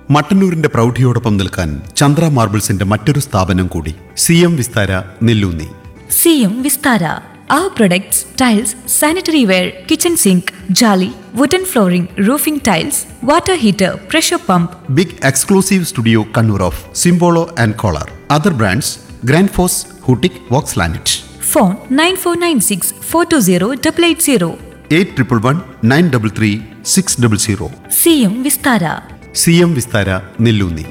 മട്ടന്നൂരിന്റെ പ്രൗഢിയോടൊപ്പം നിൽക്കാൻ ചന്ദ്ര മാർബിൾസിന്റെ മറ്റൊരു സ്ഥാപനം കൂടി സി എം വിസ്താര നെല്ലൂന്നി സിയും Vistara Our products, tiles, sanitary ware, kitchen sink, jolly, wooden flooring, roofing tiles, water heater, pressure pump, big exclusive studio Kannur of Simpolo and Kohler other brands Grundfos ഹൂട്ടിക് Vox ലാനറ്റ് phone 9496 420 880. Eight triple one nine double three six double zero സിയും Vistara C M Vistara Nellunni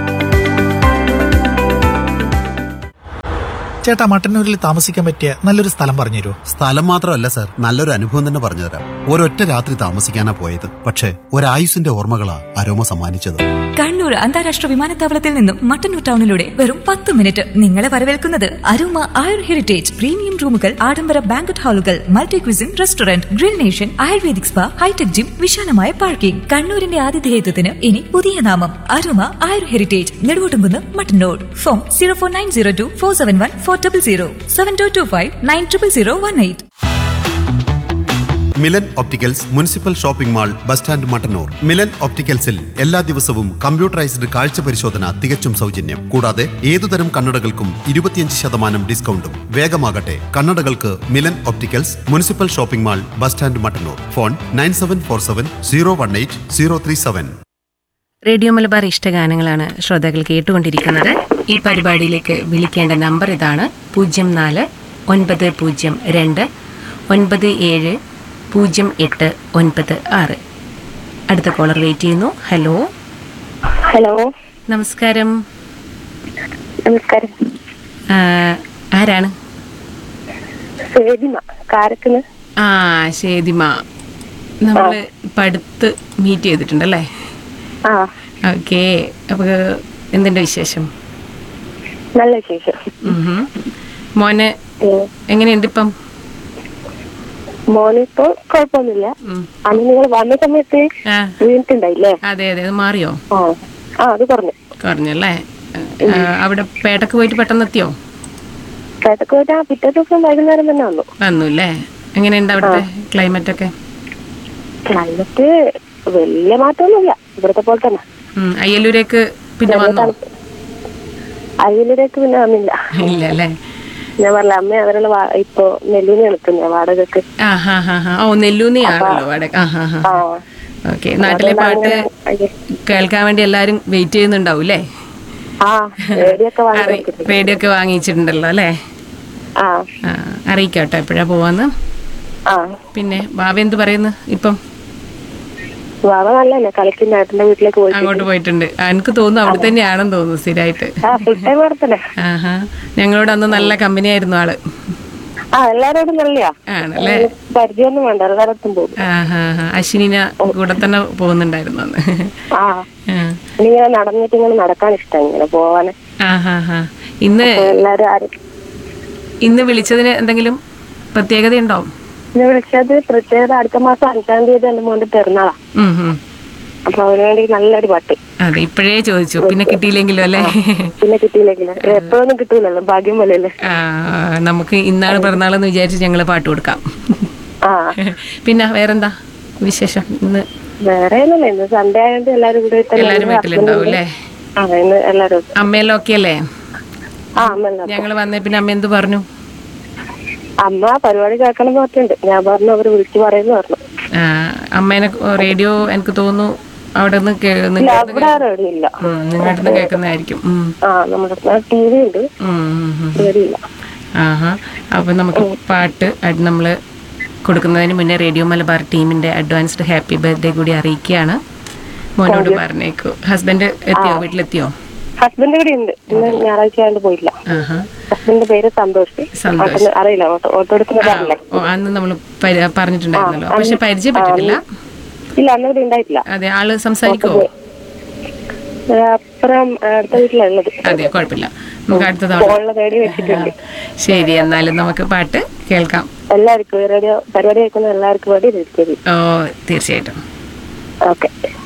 ചേട്ടാ മട്ടന്നൂരിൽ താമസിക്കാൻ പറ്റിയ നല്ലൊരു സ്ഥലം പറഞ്ഞു തരുമോ സ്ഥലം മാത്രമല്ല സർ നല്ലൊരു അനുഭവം തന്നെ പറഞ്ഞുതരാം ഒരൊറ്റ രാത്രി താമസിക്കാനാ പോയത് പക്ഷേ ഒരായുസിന്റെ ഓർമ്മകളാ അരോമ സമ്മാനിച്ചത് കണ്ണൂർ അന്താരാഷ്ട്ര വിമാനത്താവളത്തിൽ നിന്നും മട്ടന്നൂർ ടൗണിലൂടെ വെറും പത്ത് മിനിറ്റ് നിങ്ങളെ വരവേൽക്കുന്നത് അരുമ ആയുർ ഹെറിറ്റേജ് പ്രീമിയം റൂമുകൾ ആഡംബര ബാങ്കറ്റ് ഹാളുകൾ multi cuisine restaurant grill nation ayurvedic spa hitech gym വിശാലമായ പാർക്കിംഗ് കണ്ണൂരിന്റെ ആതിഥേയത്വത്തിന് ഇനി പുതിയ നാമം Aruma Ayur heritage Neduvottumkunnu Mattannur phone zero four nine zero two four seven one four double zero seven two two five nine triple zero one eight Milan opticals municipal shopping mall bus stand Mattannur Milan ഒപ്റ്റിക്കൽസിൽ എല്ലാ ദിവസവും computerised കാഴ്ച പരിശോധന തികച്ചും സൗജന്യം കൂടാതെ ഏതുതരം കണ്ണടകൾക്കും ഇരുപത്തിയഞ്ച് ശതമാനം ഡിസ്കൗണ്ടും വേഗമാകട്ടെ കണ്ണടകൾക്ക് Milan opticals municipal shopping mall bus stand Mattannur phone nine seven four seven zero one eight zero three seven radio Malabar ഇഷ്ടഗാനങ്ങളാണ് ശ്രോതാക്കൾ കേട്ടുകൊണ്ടിരിക്കുന്നത് ഈ പരിപാടിയിലേക്ക് വിളിക്കേണ്ട നമ്പർ ഇതാണ് പൂജ്യം നാല് ഒൻപത് പൂജ്യം രണ്ട് ഒൻപത് ഏഴ് പൂജ്യം എട്ട് ഒൻപത് ആറ് അടുത്ത കോളർ വെയിറ്റ് ചെയ്യുന്നു ഹലോ ഹലോ നമസ്കാരം നമസ്കാരം ആ, ആരാണ് സേതിമ കാരക്കുന്ന് ആ ശേതിമ നമ്മൾ ഇപ്പം അടുത്ത് മീറ്റ് ചെയ്തിട്ടുണ്ടല്ലേ ആ ഓക്കെ അപ്പോൾ എന്തുണ്ട് വിശേഷം നല്ല വിശേഷം ഉം ഹും. മോന് ഉം. എങ്ങനെയുണ്ട് ഇപ്പം മോനിപ്പോ കുഴപ്പമൊന്നുമില്ല ഉം. അന്ന് നിങ്ങൾ വന്ന സമയത്ത് ആ വീണിട്ടുണ്ടായില്ലേ അതെ അതെ അത് മാറിയോ ആ ആ അത് പറഞ്ഞു കുറഞ്ഞല്ലേ ആ, അവിടെ പേട്ടക്ക് പോയിട്ട് പെട്ടെന്ന് എത്തിയോ കേട്ടക്ക് പോയിട്ട് ആ പിറ്റേ ദിവസം വൈകുന്നേരം തന്നെ വന്നു വന്നു അല്ലേ എങ്ങനെയുണ്ട് അവിടുത്തെ ക്ലൈമറ്റ് ഒക്കെ ക്ലൈമറ്റ് വലിയ മാറ്റമൊന്നുമില്ല ഇവിടുത്തെ പോലെ തന്നെ ഉം, അയ്യലൂരേക്ക് പിന്നെ നല്ല വന്നോ തണുപ്പ് അയലിലേക്ക് പിന്നെ വന്നില്ല ഇല്ല അല്ലേ ഞാൻ പറഞ്ഞ അമ്മ അവരുടെ വാ- ഇപ്പൊ നെല്ലിന് നിൽക്കുന്ന വാടകക്ക് ആ ഹാ ഹാ ഹാ ഓ നെല്ലൂന്നിയാണല്ലോ അവിടെ ആ ഹാ ഹാ ആ ഓക്കെ നാട്ടിലെ പാട്ട് അയ്യോ. കേൾക്കാൻ വേണ്ടി എല്ലാരും വെയിറ്റ് ചെയ്യുന്നുണ്ടാവും അല്ലേ ആ റേഡിയൊക്കെ വാങ്ങി അറി- വെച്ചിട്ടുണ്ട്. റേഡിയോ ഒക്കെ വാങ്ങിച്ചിട്ടുണ്ടല്ലോ അല്ലേ ആ ആ അറിയിക്കാട്ടോ എപ്പോഴാ പോവാന്ന് ആ പിന്നെ ബാബ എന്ത് പറയുന്നു ഇപ്പം വാവ നല്ലല്ലേ കളിക്കുന്ന ഏട്ടന്റെ വീട്ടിലേക്ക് പോയി അങ്ങോട്ട് പോയിട്ടുണ്ട് ആ, എനിക്ക് തോന്നുന്നു അവിടെ തന്നെയാണെന്ന് തോന്നുന്നു സ്ഥിരമായിട്ട് ആ ഫുൾ ടൈം അവിടെ തന്നെ ആഹാ ഞങ്ങളോട് അന്ന് നല്ല കമ്പനി ആയിരുന്നു ആള് ആ എല്ലാരോടും നല്ലയാ ആണല്ലേ പരിചയമൊന്നും വേണ്ട എല്ലായിടത്തും പോകും ആഹാ ഹാ അശ്വിനിന കൂടെ തന്നെ പോകുന്നുണ്ടായിരുന്നു അന്ന് ആ ആ. ഇങ്ങനെ നടന്നിട്ട് ഇങ്ങനെ നടക്കാൻ ഇഷ്ടം ഇങ്ങനെ പോവാന് ആഹാ ഹാ ഇന്ന് അപ്പൊ എല്ലാരും ആരും ഇന്ന് വിളിച്ചതിന് എന്തെങ്കിലും പ്രത്യേകത ഉണ്ടോ എന്നെ വിളിച്ചത് പ്രത്യേകത അടുത്ത മാസം അഞ്ചാം തീയതി എന്റെ മോന്റെ പിറന്നാളാ ഉം ഉം. അപ്പൊ അതിനു വേണ്ടി നല്ലൊരു പാട്ട് അതെ ഇപ്പോഴേ ചോദിച്ചു പിന്നെ കിട്ടിയില്ലെങ്കിലും അല്ലേ പിന്നെ കിട്ടിയില്ലെങ്കില് എപ്പോഴൊന്നും കിട്ടൂലല്ലോ ഭാഗ്യം പോലെയല്ലേ ആ നമുക്ക് ഇന്നാണ് പിറന്നാളെന്ന് വിചാരിച്ച് ഞങ്ങള് പാട്ട് കൊടുക്കാം ആ പിന്നെ വേറെന്താ വിശേഷം ഇന്ന് വേറെ ഒന്നുമില്ല ഇന്ന് സൺഡേ ആയതുകൊണ്ട് എല്ലാരും കൂടെ തന്നെ എല്ലാരും ഉണ്ട്. വീട്ടിലുണ്ടാവും അല്ലേ ആ ഇന്ന് എല്ലാരും ഉണ്ട്. അമ്മയെല്ലാം ഓക്കെ അല്ലേ ആ അമ്മ എല്ലാം ഉണ്ട്. ഞങ്ങള് വന്നേ പിന്നെ അമ്മ എന്ത് പറഞ്ഞു അമ്മ പരിപാടി കേൾക്കണം എന്ന് പറഞ്ഞിട്ടുണ്ട് ഞാൻ പറഞ്ഞു അവര് വിളിച്ചു പറയുന്നു പറഞ്ഞു ആ, അമ്മേനെ റേഡിയോ എനിക്ക് തോന്നുന്നു അവിടെ നിന്ന് ഇല്ല അവിടെ റേഡിയോ ഇല്ല നിങ്ങളുടെ നിന്ന് കേൾക്കുന്നതായിരിക്കും ഉം. ആ നമ്മുടെ ടി വി ഉണ്ട് ഉം, ഉം, ഉം. റേഡിയോ ഇല്ല ആഹാ അപ്പൊ നമുക്ക് പാട്ട് അത് നമ്മള് കൊടുക്കുന്നതിന് മുന്നേ റേഡിയോ മലബാർ ടീമിന്റെ അഡ്വാൻസ്ഡ് ഹാപ്പി ബർത്ത്ഡേ കൂടി അറിയിക്കുകയാണ് മോനോട് പറഞ്ഞേക്കു ഹസ്ബൻഡ് എത്തിയോ വീട്ടിലെത്തിയോ ഹസ്ബൻഡ് ഇവിടെ ഉണ്ട് ഇന്ന് ഞായറാഴ്ച ആയതുകൊണ്ട് പോയില്ല ആഹാ ഹസ്ബൻഡിന്റെ പേര് സന്തോഷ് സന്തോഷ്. ഓട്ടോന്ന് അറിയില്ല ഓട്ടോ ഓട്ടോ എടുക്കുന്നതല്ലേ ഓ അന്ന് നമ്മൾ പറഞ്ഞിട്ടുണ്ടായിരുന്നല്ലോ പക്ഷെ പരിചയപ്പെട്ടിട്ടില്ല ഇല്ല അന്ന് ഇവിടെ ഉണ്ടായിട്ടില്ല അതെ ആള് സംസാരിക്കുവോ ഏ, അപ്പുറം ഏ, അടുത്ത വീട്ടിലാണ് ഉള്ളത് അതെ കുഴപ്പമില്ല നമുക്ക് അടുത്ത തവണ ഫോണിൽ റേഡിയോ വെച്ചിട്ടുണ്ട് ശരി എന്നാലും നമുക്ക് പാട്ട് കേൾക്കാം എല്ലാവർക്കും ഈ റേഡിയോ പരിപാടി കേൾക്കുന്ന എല്ലാവർക്കും വേണ്ടി രജിസ്റ്റർ ചെയ്യും ഓ തീർച്ചയായിട്ടും ഓക്കെ